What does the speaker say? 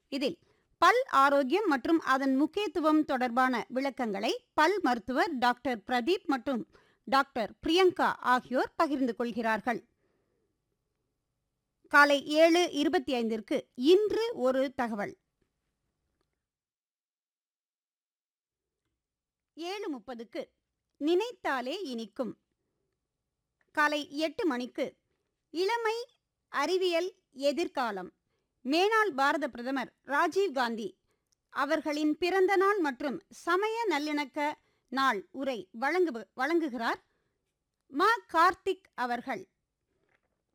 இதில் பல் ஆரோக்கியம் மற்றும் அதன் முக்கியத்துவம் தொடர்பான விளக்கங்களை பல் மருத்துவர் டாக்டர் பிரதீப் மற்றும் டாக்டர் பிரியங்கா ஆகியோர் பகிர்ந்து கொள்கிறார்கள் காலை ஏழு இருபத்தி ஐந்திற்கு இன்று ஒரு தகவல் ஏழு முப்பதுக்கு நினைத்தாலே இனிக்கும் காலை எட்டு மணிக்கு இளமை அறிவியல் எதிர்காலம் மேனாள் பாரத பிரதமர் ராஜீவ் காந்தி அவர்களின் பிறந்த நாள் மற்றும் சமய நல்லிணக்க நாள் உரை வழங்கு வழங்குகிறார் மா கார்த்திக் அவர்கள்